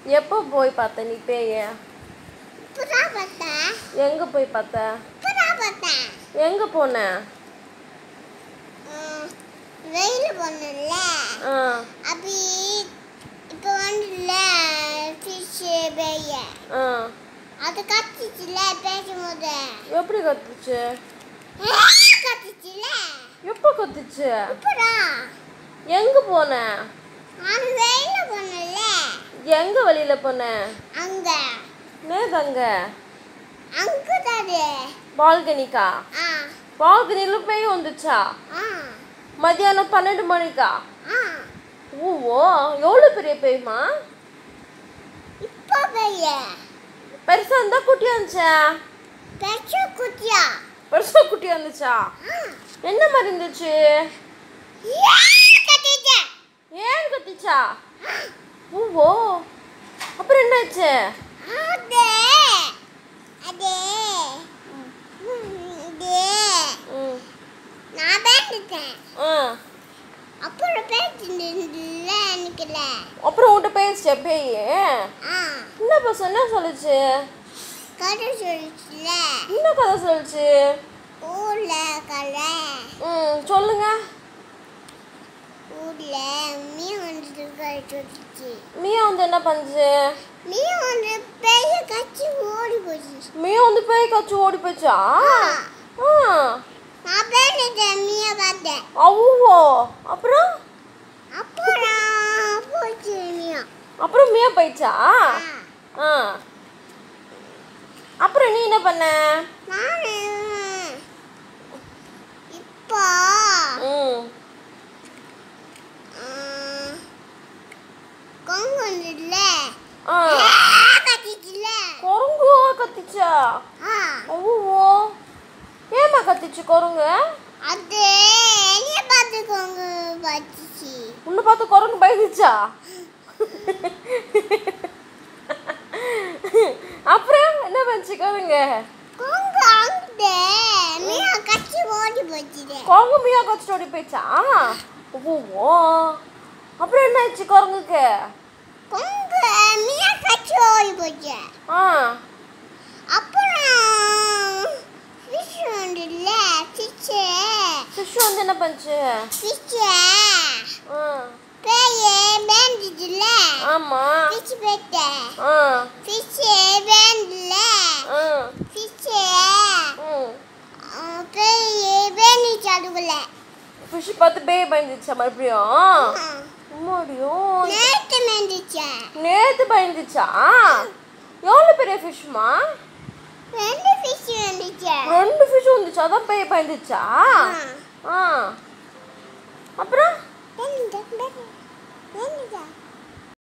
எப்போ போய் பார்த்த நீ பேய இப்பதான் பார்த்தேன் எங்கே போய் பார்த்த இப்பதான் பார்த்தேன் எங்கே போன ம், வெயில் போனல ஆ அப்படி இப்போ வந்துல ஃபிஷ் பேய ஆ அது கத்திச்சுல பேசும்போது எப்படி கத்துச்சு கத்திச்சுல எப்போ கத்துச்சு இப்பதான் எங்கே போன நான் வெயில போனல எங்கே வெளியில் போன அங்க நேது அங்கே அங்குதாது பால்கனிக்கா ஆ பால்கனியில் பேய் வந்துச்சா ஆ மத்தியானம் பன்னெண்டு மணிக்கா ஆ ஓ எவ்வளோ பெரிய பேய்மா இப்போ பெய்ய பெருசாக இருந்தா குட்டியாக இருந்துச்சா பெற்ற குட்டியா பெருசாக குட்டியாக இருந்துச்சா ஆ என்ன மாதிரி இருந்துச்சு கத்திச்சு ஏன் கத்திச்சா ஓ அப்புறம் என்னாச்சு அதே அதே அதே ம் நான் பேசிட்டேன் ஆ அப்புறம் பேசிட்டு நினைக்கல அப்புறம் உன்கிட்ட பேசிச்ச பேய் ஆ என்ன பசங்க என்ன சொல்லுச்சு கதை சொல்லிச்சுல என்ன கதை சொல்லுச்சு ஊர்ல கலை ம் சொல்லுங்க ஊர்ல மீன் வந்துட்டு கதை சொல்லிச்சு மியா வந்து என்ன பண்ணுச்சு மீன் வந்து பெரிய கட்சி ஓடி போச்சு மியா வந்து பேய் காய்ச்சி ஓடி போச்சா ஆ நான் பேசிட்டேன் மீனை பார்த்தேன் அவ்வளோ அப்புறம் அப்புறம் போச்சு மீன் அப்புறம் மியா போயிடுச்சா ஆ ஆ அப்புறம் நீ என்ன பண்ண நானு இப்போ ம் கொங்கு வந்துல ஆ கத்திச்சுல குரங்கு கத்திச்சா ஆ அவ்வளோ ஏமா கத்திச்சு குரங்கு அது என்னைய பார்த்து கொங்கு பச்சிச்சு உன்னை பார்த்து குரங்கு பயந்துச்சா அப்புறம் என்ன பண்ணுச்சு குரங்கு கொங்கு அங்கிட்டு மீன் கட்சி ஓடி போச்சுது குரங்கு மியா கச்சிட்டு ஓடி போயிடுச்சா ஓ அப்புறம் என்ன ஆச்சு குரங்குக்கு கொங்கு மீன் கட்சி ஓடி போச்சு ஆ அப்புறம் ஃபிஷ் வந்துல ஃபிஷ்ஷு ஃபிஷ் வந்து என்ன பண்ணுச்சு ஃபிஷ்ஷு ஆ பேயே பேந்துச்சுல ஆமாம் ஃபிஷ் பேட்ட ஆ ஃபிஷ்ஷு பேந்துல ஆ ஃபிஷ்ஷு ம் பேயே பேந்துச்சு அதுக்குள்ள ஃபிஷ் பார்த்து பேய் பயந்துச்சா மறுபடியும் மறுபடியும் நேற்று மேந்துச்சு நேத்து பயந்துச்சா எவ்வளோ பெரிய ஃபிஷ்மா ரெண்டு ஃபிஷ் வந்துச்சு ரெண்டு ஃபிஷ் வந்துச்சு அதான் பேய் பயந்துச்சா ஆ அப்புறம் ரெண்டு